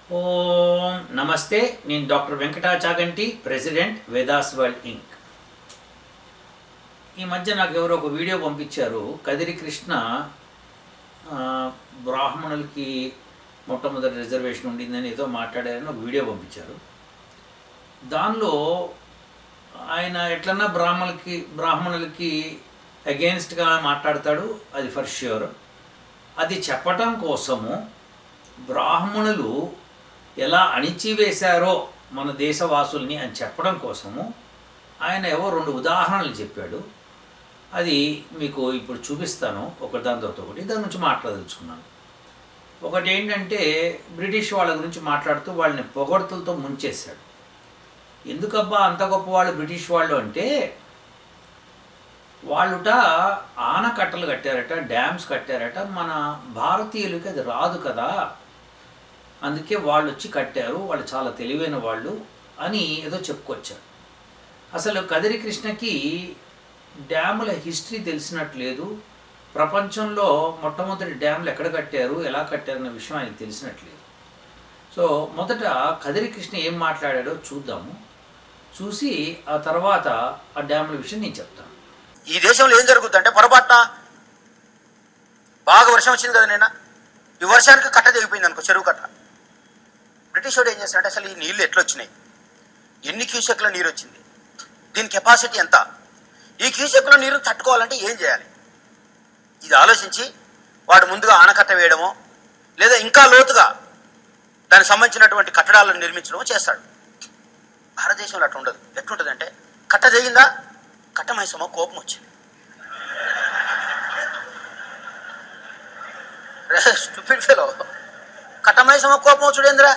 ఓం నమస్తే నేను doctor Venkata Chaganti president Vedas world ఇంక్ ఈ మధ్య నాకు ఎవరో ఒక వీడియో పంపించారు కదిరి కృష్ణ ఆ, బ్రాహ్మణులకి మొట్టమొదటి రిజర్వేషన్ ఉండిందని ఏదో మాట్లాడారని ఒక వీడియో పంపించారు దానిలో ఆయన ఎట్లన్నా బ్రాహ్మణులకి బ్రాహ్మణులకి అగేన్స్ట్గా మాట్లాడతాడు అది ఫర్ ష్యూర్ అది చెప్పటం కోసము బ్రాహ్మణులు ఎలా అణిచివేశారో మన దేశవాసుల్ని అని చెప్పడం కోసము ఆయన ఏవో రెండు ఉదాహరణలు చెప్పాడు అది మీకు ఇప్పుడు చూపిస్తాను ఒకటి దాని తర్వాత ఒకటి దాని గురించి మాట్లాడదలుచుకున్నాను ఒకటి ఏంటంటే బ్రిటిష్ వాళ్ళ గురించి మాట్లాడుతూ వాళ్ళని పొగడ్తలతో ముంచేశాడు ఎందుకబ్బా అంత గొప్ప వాళ్ళు బ్రిటిష్ వాళ్ళు అంటే వాళ్ళుట ఆనకట్టలు కట్టారట డ్యామ్స్ కట్టారట మన భారతీయులకి అది రాదు కదా అందుకే వాళ్ళు వచ్చి కట్టారు వాళ్ళు చాలా తెలివైన వాళ్ళు అని ఏదో చెప్పుకొచ్చారు అసలు కదిరి కృష్ణకి డ్యాముల హిస్టరీ తెలిసినట్లేదు ప్రపంచంలో మొట్టమొదటి డ్యాములు ఎక్కడ కట్టారు ఎలా కట్టారన్న విషయం ఆయనకి తెలిసినట్లేదు సో మొదట కదిరి కృష్ణ ఏం మాట్లాడాడో చూద్దాము చూసి ఆ తర్వాత ఆ డ్యాముల విషయం నేను చెప్తాను ఈ దేశంలో ఏం జరుగుతుందంటే పొరపాటున బాగా వర్షం వచ్చింది కదా నిన్న ఈ వర్షానికి కట్ట తెగిపోయింది అనుకో చెరువు కట్ట బ్రిటిష్ వాడు ఏం చేస్తాడంటే అసలు ఈ నీళ్లు ఎట్లా వచ్చినాయి ఎన్ని క్యూసెక్ల నీరు వచ్చింది దీని కెపాసిటీ ఎంత ఈ క్యూసెక్ల నీరు తట్టుకోవాలంటే ఏం చేయాలి ఇది ఆలోచించి వాడు ముందుగా ఆనకట్ట వేయడమో లేదా ఇంకా లోతుగా దానికి సంబంధించినటువంటి కట్టడాలను నిర్మించడమో చేస్తాడు భారతదేశంలో అట్లా ఉండదు ఎట్లుంటుందంటే కట్ట తెగిందా కట్ట మైసమ్మ కోపం వచ్చింది స్టూపిడ్ ఫెలో కట్టమైసమ్మ కోపం వచ్చుడేందిరా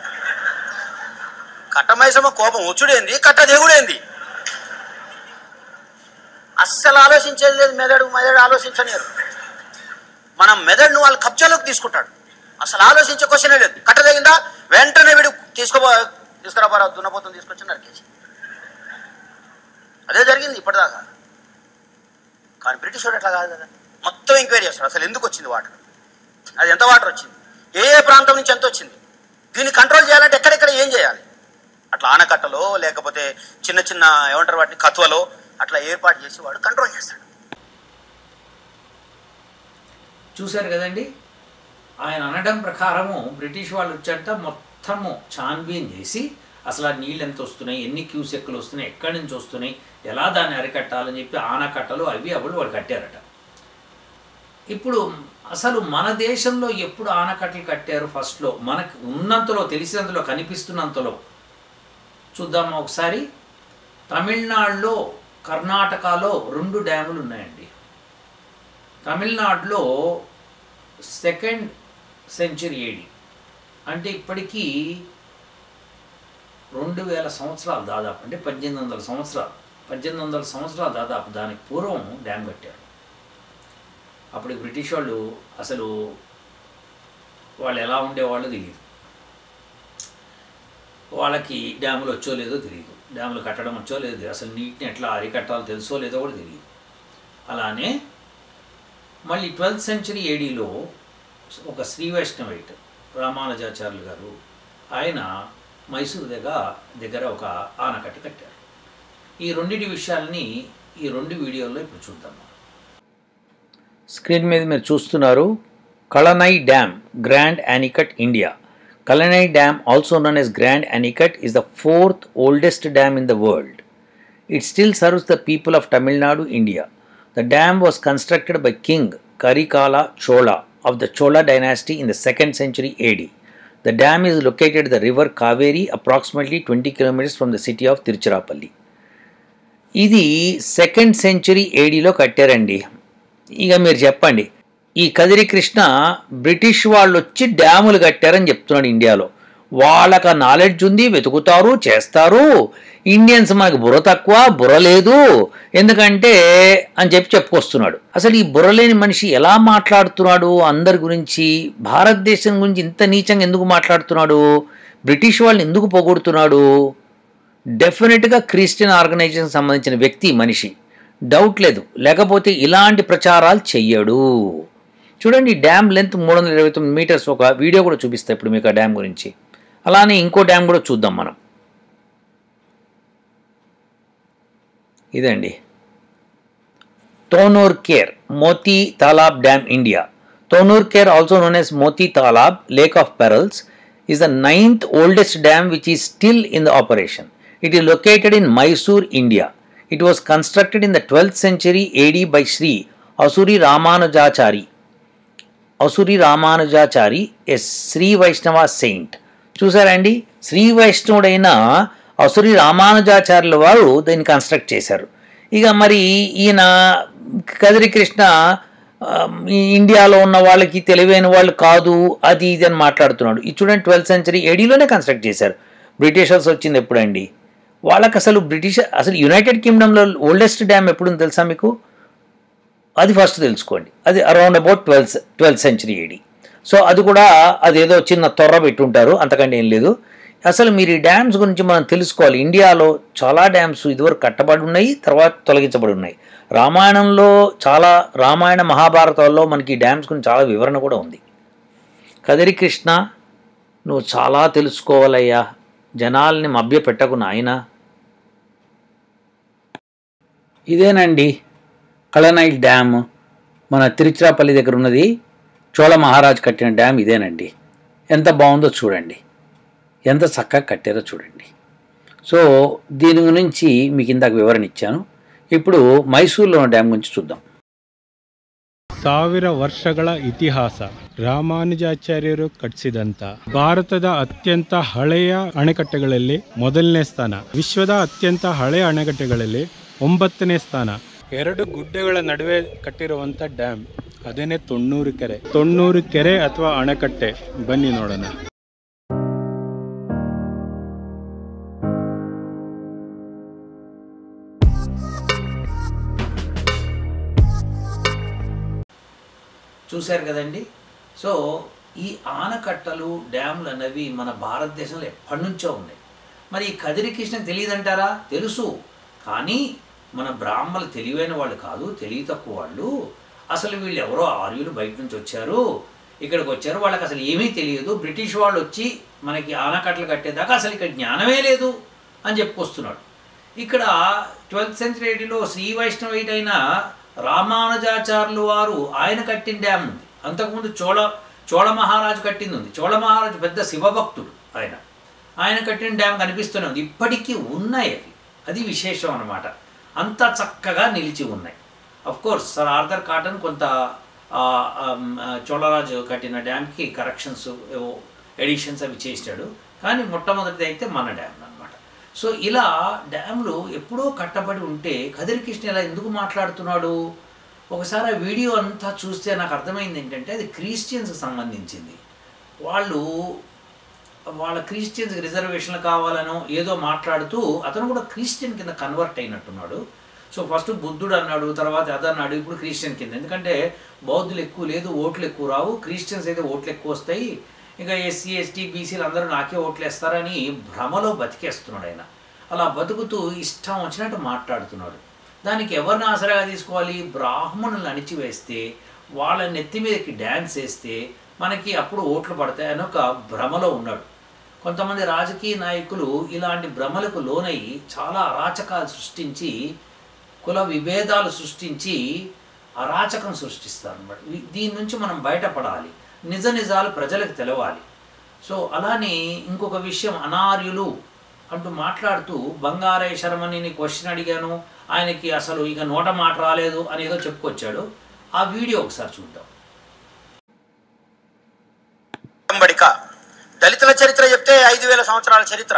కట్టమైసమ్మ కోపం వచ్చుడేంది కట్ట దేవుడేంది అస్సలు ఆలోచించేది లేదు మెదడు మెదడు ఆలోచించలేరు మనం మెదడును వాళ్ళు కబ్జాలోకి తీసుకుంటాడు అసలు ఆలోచించే క్వశ్చనే లేదు కట్ట తెగిందా వెంటనే వీడు తీసుకోబో తీసుకురాబోరా దున్నపోతుంది తీసుకొచ్చి నరికేసి అదే జరిగింది ఇప్పటిదాకా కానీ బ్రిటిష్ వాడు అట్లా కాదు కదా మొత్తం ఎంక్వైరీ చేస్తాడు అసలు ఎందుకు వచ్చింది వాటర్ అది ఎంత వాటర్ వచ్చింది ఏ ఏ ప్రాంతం నుంచి ఎంత వచ్చింది దీన్ని కంట్రోల్ చేయాలంటే ఎక్కడెక్కడ ఏం చేయాలి అట్లా ఆనకట్టలో లేకపోతే చిన్న చిన్న ఏమంటారు వాటిని కత్వలో అట్లా ఏర్పాటు చేసి వాడు కంట్రోల్ చేస్తాడు చూశారు కదండి ఆయన అనడం ప్రకారము బ్రిటిష్ వాళ్ళు వచ్చాక మొత్తము ఛాన్బీన్ చేసి అసలు ఆ నీళ్ళు ఎంత వస్తున్నాయి ఎన్ని క్యూసెక్కులు వస్తున్నాయి ఎక్కడి నుంచి వస్తున్నాయి ఎలా దాన్ని అరికట్టాలని చెప్పి ఆనకట్టలు అవి అవి వాళ్ళు కట్టారట ఇప్పుడు అసలు మన దేశంలో ఎప్పుడు ఆనకట్టలు కట్టారు ఫస్ట్లో మనకు ఉన్నంతలో తెలిసినంతలో కనిపిస్తున్నంతలో చూద్దామా ఒకసారి తమిళనాడులో కర్ణాటకలో రెండు డ్యాములు ఉన్నాయండి తమిళనాడులో సెకండ్ సెంచరీ ఏడి అంటే ఇప్పటికీ రెండు వేల సంవత్సరాలు దాదాపు అంటే పద్దెనిమిది వందల సంవత్సరాలు పద్దెనిమిది వందల సంవత్సరాలు దాదాపు దానికి పూర్వం డ్యామ్ కట్టారు అప్పుడు బ్రిటిష్ వాళ్ళు అసలు వాళ్ళు ఎలా ఉండేవాళ్ళు తెలియదు వాళ్ళకి డ్యాములు వచ్చో లేదో తెలియదు డ్యాములు కట్టడం వచ్చో లేదో తెలియదు అసలు నీటిని ఎట్లా అరికట్టాలో తెలుసో లేదో కూడా తెలియదు అలానే మళ్ళీ ట్వెల్త్ సెంచరీ ఏడీలో ఒక శ్రీ వైష్ణవైట్ రామానుజాచార్యులు గారు ఆయన మైసూరు దగ్గర దగ్గర ఒక ఆనకట్ట కట్టారు ఈ రెండింటి విషయాల్ని ఈ రెండు వీడియోల్లో ఇప్పుడు చూద్దాం స్క్రీన్ మీద మీరు చూస్తున్నారు Kallanai dam Grand Anicut India Kallanai dam also known as Grand Anicut is the fourth oldest dam in the world. It still serves the people of Tamil Nadu, India. The dam was constructed by King Karikala Chola of the Chola dynasty in the 2nd century AD. The dam is located at the river Kaveri, approximately 20 kilometers from the city of Tiruchirappalli. ఇది second century ఏడీలో కట్టారండి ఇక మీరు చెప్పండి ఈ Kadiri Krishna British వాళ్ళు వచ్చి డ్యాములు కట్టారని చెప్తున్నాడు ఇండియాలో వాళ్ళకి ఆ నాలెడ్జ్ ఉంది వెతుకుతారు చేస్తారు ఇండియన్స్ మనకి బుర్ర తక్కువ బుర్ర లేదు ఎందుకంటే అని చెప్పి చెప్పుకొస్తున్నాడు అసలు ఈ బుర్ర లేని మనిషి ఎలా మాట్లాడుతున్నాడు అందరి గురించి భారతదేశం గురించి ఇంత నీచంగా ఎందుకు మాట్లాడుతున్నాడు బ్రిటిష్ వాళ్ళని ఎందుకు పొగుడుతున్నాడు డెఫినెట్గా క్రిస్టియన్ ఆర్గనైజేషన్ సంబంధించిన వ్యక్తి మనిషి డౌట్ లేదు లేకపోతే ఇలాంటి ప్రచారాలు చెయ్యడు చూడండి ఈ డ్యామ్ లెంత్ మూడు వందల ఇరవై తొమ్మిది మీటర్స్ ఒక వీడియో కూడా చూపిస్తా ఇప్పుడు మీకు ఆ డ్యామ్ గురించి అలానే ఇంకో డ్యామ్ కూడా చూద్దాం మనం ఇదండి Tonnur Kere Moti Talab dam India Tonnur Kere also known as Moti Talab lake of pearls is the ninth oldest dam which is still in the operation. It is located in Mysore, India. It was constructed in the 12th century AD by Sri Asuri Ramanujachari. Asuri Ramanujachari a Sri Vaishnava saint చూసారండి శ్రీ వైష్ణవుడైన అసురి రామానుజాచార్యుల వారు దీన్ని construct చేశారు ఇక మరి ఈయన కదిరి కృష్ణ ఆ, ఈ ఇండియాలో ఉన్న వాళ్ళకి తెలివైన వాళ్ళు కాదు అది ఇది అని మాట్లాడుతున్నాడు ఇది చూడండి ట్వెల్త్ సెంచరీ ఏడీలోనే కన్స్ట్రక్ట్ చేశారు బ్రిటిషర్స్ వచ్చింది ఎప్పుడండి వాళ్ళకి అసలు బ్రిటిష్ అసలు యునైటెడ్ కింగ్డమ్లో ఓల్డెస్ట్ డ్యామ్ ఎప్పుడు తెలుసా మీకు అది ఫస్ట్ తెలుసుకోండి అది around about twelfth twelfth century AD so అది కూడా అదేదో చిన్న తొర్ర పెట్టుంటారు అంతకంటే ఏం లేదు అసలు మీరు ఈ డ్యామ్స్ గురించి మనం తెలుసుకోవాలి ఇండియాలో చాలా డ్యామ్స్ ఇదివరకు కట్టబడి ఉన్నాయి తర్వాత తొలగించబడి ఉన్నాయి రామాయణంలో చాలా రామాయణ మహాభారతాల్లో మనకి ఈ డ్యామ్స్ గురించి చాలా వివరణ కూడా ఉంది కదిరి కృష్ణ నువ్వు చాలా తెలుసుకోవాలయ్యా జనాల్ని మభ్య పెట్టకు నాయనా ఇదేనండి కళనైల్ డ్యామ్ మన తిరుచిరాపల్లి దగ్గర ఉన్నది చోళ మహారాజ్ కట్టిన డ్యామ్ ఇదేనండి ఎంత బాగుందో చూడండి ఎంత చక్కగా కట్టారో చూడండి సో దీని గురించి మీకు ఇందాక వివరణ ఇచ్చాను ఇప్పుడు మైసూర్లో ఉన్న డ్యామ్ గురించి చూద్దాం ಸಾವಿರ ವರ್ಷಗಳ ಇತಿಹಾಸ ರಾಮಾನುಜಾಚಾರ್ಯರು ಕಟ್ಟಿಸಿದಂತ ಭಾರತದ ಅತ್ಯಂತ ಹಳೆಯ ಅಣೆಕಟ್ಟೆಗಳಲ್ಲಿ ಮೊದಲನೇ ಸ್ಥಾನ ವಿಶ್ವದ ಅತ್ಯಂತ ಹಳೆಯ ಅಣೆಕಟ್ಟೆಗಳಲ್ಲಿ ಒಂಬತ್ತನೇ ಸ್ಥಾನ ಎರಡು ಗುಡ್ಡೆಗಳ ನಡುವೆ ಕಟ್ಟಿರುವಂತ ಡ್ಯಾಮ್ ಅದೇನೆ ತೊಣ್ಣೂರು ಕೆರೆ ತೊಣ್ಣೂರು ಕೆರೆ ಅಥವಾ ಅಣೆಕಟ್ಟೆ ಬನ್ನಿ ನೋಡೋಣ చూశారు కదండి సో ఈ ఆనకట్టలు డ్యాములు అనేవి మన భారతదేశంలో ఎప్పటి నుంచో ఉన్నాయి మరి ఈ కదిరి కృష్ణకి తెలియదంటారా తెలుసు కానీ మన బ్రాహ్మలు తెలివైన వాళ్ళు కాదు తెలివి తక్కువ వాళ్ళు అసలు వీళ్ళు ఎవరో ఆర్యులు బయట నుంచి వచ్చారు ఇక్కడికి వచ్చారు వాళ్ళకి అసలు ఏమీ తెలియదు బ్రిటిష్ వాళ్ళు వచ్చి మనకి ఆనకట్టలు కట్టేదాకా అసలు ఇక్కడ జ్ఞానమే లేదు అని చెప్పుకొస్తున్నాడు ఇక్కడ ట్వెల్త్ సెంచరీలో శ్రీ వైష్ణవైట్ అయిన రామానుజాచార్యులు వారు ఆయన కట్టిన డ్యామ్ ఉంది అంతకుముందు చోళ చోళ మహారాజు కట్టింది ఉంది చోళ మహారాజు పెద్ద శివభక్తుడు ఆయన ఆయన కట్టిన డ్యామ్ కనిపిస్తూనే ఉంది ఇప్పటికీ ఉన్నాయి అవి అది విశేషం అన్నమాట అంత చక్కగా నిలిచి ఉన్నాయి of course sir Arthur Cotton కొంత ఆ, ఆమ్, ఆ, చోళరాజు కట్టిన డ్యామ్కి కరెక్షన్స్ ఎడిషన్స్ అవి చేశాడు కానీ మొట్టమొదటిది అయితే మన డ్యామ్ అన్నమాట సో ఇలా డ్యామ్లు ఎప్పుడో కట్టబడి ఉంటే కదిరి కృష్ణ ఇలా ఎందుకు మాట్లాడుతున్నాడు ఒకసారి ఆ వీడియో అంతా చూస్తే నాకు అర్థమైంది ఏంటంటే అది క్రిస్టియన్స్కి సంబంధించింది వాళ్ళు వాళ్ళ క్రిస్టియన్స్ రిజర్వేషన్లు కావాలనో ఏదో మాట్లాడుతూ అతను కూడా క్రిస్టియన్ కింద కన్వర్ట్ అయినట్టున్నాడు సో ఫస్ట్ బుద్ధుడు అన్నాడు తర్వాత అది అన్నాడు ఇప్పుడు క్రిస్టియన్ కింద ఎందుకంటే బౌద్ధులు ఎక్కువ లేదు ఓట్లు ఎక్కువ రావు క్రిస్టియన్స్ అయితే ఓట్లు ఎక్కువ వస్తాయి ఇంకా ఎస్సీ ఎస్టీ బీసీలు అందరూ నాకే ఓట్లు వేస్తారని భ్రమలో బతికేస్తున్నాడు ఆయన అలా బతుకుతూ ఇష్టం వచ్చినట్టు మాట్లాడుతున్నాడు దానికి ఎవరిని ఆసరాగా తీసుకోవాలి బ్రాహ్మణులను అణిచివేస్తే వాళ్ళ నెత్తి మీదకి డ్యాన్స్ వేస్తే మనకి అప్పుడు ఓట్లు పడతాయని ఒక భ్రమలో ఉన్నాడు కొంతమంది రాజకీయ నాయకులు ఇలాంటి భ్రమలకు లోనయ్యి చాలా అరాచకాలు సృష్టించి కుల విభేదాలు సృష్టించి అరాచకం సృష్టిస్తారు అన్నమాట వీ- దీని నుంచి మనం బయటపడాలి నిజ నిజాలు ప్రజలకు తెలవాలి సో అలానే ఇంకొక విషయం అనార్యులు అంటూ మాట్లాడుతూ బంగారయ్య శర్మని క్వశ్చన్ అడిగాను ఆయనకి అసలు ఇక నోట మాట రాలేదు అని ఏదో చెప్పుకొచ్చాడు ఆ వీడియో ఒకసారి చూద్దాం వెంబడిక దళితుల చరిత్ర చెప్తే ఐదు వేల సంవత్సరాల చరిత్ర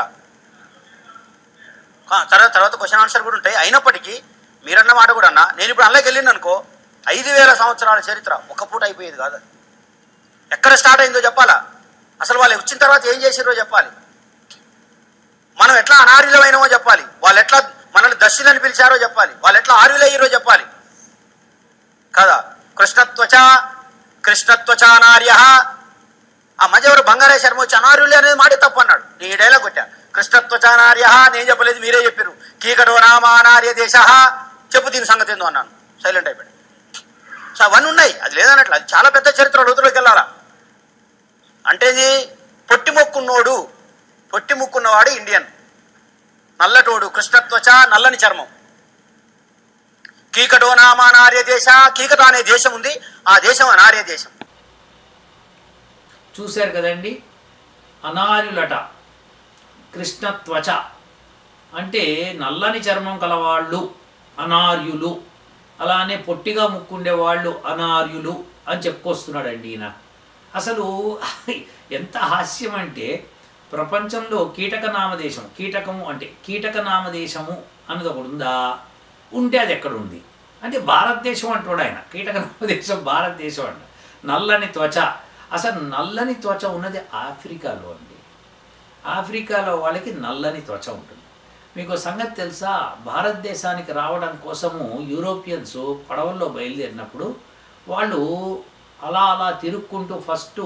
ఆ, తర్వాత తర్వాత క్వశ్చన్ ఆన్సర్ కూడా ఉంటాయి అయినప్పటికీ మీరన్న మాట కూడా అన్నా నేను ఇప్పుడు అందులోకి వెళ్ళింది అనుకో ఐదు వేల సంవత్సరాల చరిత్ర ఒక పూట అయిపోయేది కాదు అది. ఎక్కడ స్టార్ట్ అయిందో చెప్పాలా అసలు వాళ్ళు వచ్చిన తర్వాత ఏం చేసిరో చెప్పాలి మనం ఎట్లా అనార్యులమైనమో చెప్పాలి వాళ్ళు ఎట్లా మనల్ని దర్శులని పిలిచారో చెప్పాలి వాళ్ళు ఎట్లా ఆర్యులయ్యారో చెప్పాలి కదా కృష్ణత్వచ కృష్ణత్వచానార్య ఆ మధ్య ఎవరు బంగారే శర్మ వచ్చి అనార్యులే అనేది మాట తప్పు అన్నాడు నీ ఈ డైలాగ్ కొట్టా కృష్ణత్వచానార్య నేను చెప్పలేదు మీరే చెప్పారు కీకటో నామానార్య దేశ చెప్పు దీని సంగతి ఏందో అన్నాను సైలెంట్ అయిపోయాడు సో అవన్నీ ఉన్నాయి అది లేదన్నట్లు అది చాలా పెద్ద చరిత్ర లోతులోకి వెళ్ళాలా అంటే ఇది పొట్టి మొక్కున్నోడు పొట్టి ముక్కున్నవాడు ఇండియన్ నల్లటోడు కృష్ణత్వచ నల్లని చర్మం కీకటో నామా నార్య దేశ కీకట అనే దేశం ఉంది ఆ దేశం అనార్య దేశం చూశారు కదండి అనార్యులట కృష్ణత్వచ అంటే నల్లని చర్మం కలవాళ్ళు అనార్యులు అలానే పొట్టిగా ముక్కుండే వాళ్ళు అనార్యులు అని చెప్పుకొస్తున్నాడండి ఈయన అసలు ఎంత హాస్యం అంటే ప్రపంచంలో కీటక నామదేశం కీటకము అంటే కీటక నామదేశము అన్నది ఒకటి ఉందా ఉంటే అది ఎక్కడ ఉంది అంటే భారతదేశం అంటాడు ఆయన కీటక నామదేశం భారతదేశం అంట నల్లని త్వచ అసలు నల్లని త్వచ ఉన్నది ఆఫ్రికాలో అండి ఆఫ్రికాలో వాళ్ళకి నల్లని త్వచ ఉంటుంది మీకు ఓ సంగతి తెలుసా భారతదేశానికి రావడం కోసము యూరోపియన్స్ పడవల్లో బయలుదేరినప్పుడు వాళ్ళు అలా అలా తిరుక్కుంటూ ఫస్ట్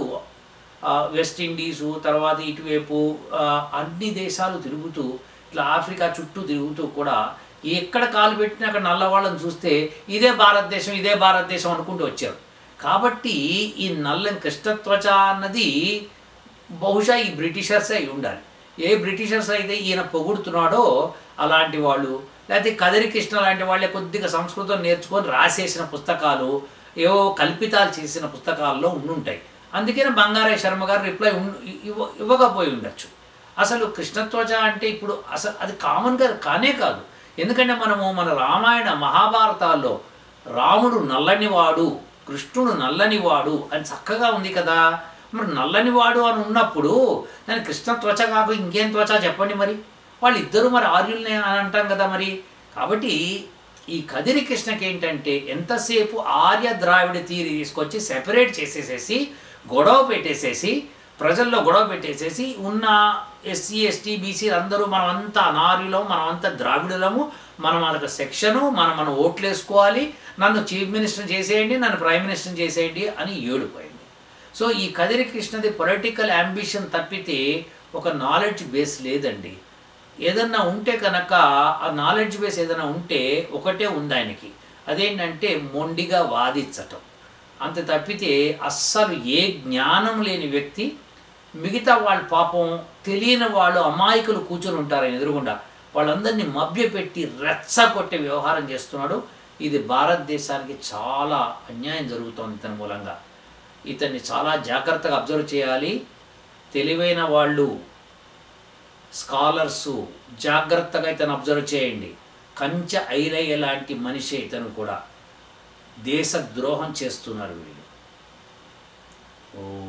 వెస్ట్ ఇండీసు తర్వాత ఇటువైపు ఆ, అన్ని దేశాలు తిరుగుతూ ఇట్లా ఆఫ్రికా చుట్టూ తిరుగుతూ కూడా ఎక్కడ కాలు పెట్టినా అక్కడ నల్లవాళ్ళని చూస్తే ఇదే భారతదేశం ఇదే భారతదేశం అనుకుంటూ వచ్చారు కాబట్టి ఈ నల్లని కృష్ణత్వచ అన్నది బహుశా ఈ బ్రిటిషర్స్ అయి ఉండాలి ఏ బ్రిటిషర్స్ అయితే ఈయన పొగుడుతున్నాడో అలాంటి వాళ్ళు లేకపోతే కదిరి కృష్ణ లాంటి వాళ్ళే కొద్దిగా సంస్కృతం నేర్చుకొని రాసేసిన పుస్తకాలు ఏవో కల్పితాలు చేసిన పుస్తకాల్లో ఉండుంటాయి అందుకనే బంగారయ్య శర్మ గారు రిప్లై ఉన్- ఇవ్వ ఇవ్వకపోయి ఉండొచ్చు అసలు కృష్ణత్వజ అంటే ఇప్పుడు అసలు అది కామన్గా కానే కాదు ఎందుకంటే మనము మన రామాయణ మహాభారతాల్లో రాముడు నల్లనివాడు కృష్ణుడు నల్లనివాడు అని చక్కగా ఉంది కదా మరి నల్లనివాడు అని ఉన్నప్పుడు దాని కృష్ణ త్వచ కాక ఇంకేం త్వచ చెప్పండి మరి వాళ్ళిద్దరూ మరి ఆర్యుల్ని అని అంటాం కదా మరి కాబట్టి ఈ కదిరి కృష్ణకి ఏంటంటే ఎంతసేపు ఆర్య ద్రావిడ తీరి తీసుకొచ్చి సెపరేట్ చేసేసేసి గొడవ పెట్టేసేసి ప్రజల్లో గొడవ పెట్టేసేసి ఉన్న ఎస్సీ ఎస్టీ బీసీ అందరూ మనమంతా అనార్యులము మనమంతా ద్రావిడులము మనం మనకు సెక్షను మనం మనం ఓట్లు వేసుకోవాలి నన్ను చీఫ్ మినిస్టర్ చేసేయండి నన్ను ప్రైమ్ మినిస్టర్ చేసేయండి అని ఏడిపోయింది సో ఈ కదిరి కృష్ణది పొలిటికల్ అంబిషన్ తప్పితే ఒక నాలెడ్జ్ బేస్ లేదండి ఏదన్నా ఉంటే కనుక ఆ నాలెడ్జ్ బేస్ ఏదైనా ఉంటే ఒకటే ఉంది ఆయనకి అదేంటంటే మొండిగా వాదించటం అంత తప్పితే అస్సలు ఏ జ్ఞానం లేని వ్యక్తి మిగతా వాళ్ళ పాపం తెలియని వాళ్ళు అమాయకులు కూర్చొని ఉంటారు ఆయన ఎదురుగుండా వాళ్ళందరినీ మభ్యపెట్టి రెచ్చగొట్టే వ్యవహారం చేస్తున్నాడు ఇది భారతదేశానికి చాలా అన్యాయం జరుగుతోంది ఇతని మూలంగా ఇతన్ని చాలా జాగ్రత్తగా అబ్జర్వ్ చేయాలి తెలివైన వాళ్ళు స్కాలర్సు జాగ్రత్తగా ఇతను అబ్జర్వ్ చేయండి కంచ ఐరయ్య లాంటి మనిషి ఇతను కూడా దేశ ద్రోహం చేస్తున్నారు వీళ్ళు ఓ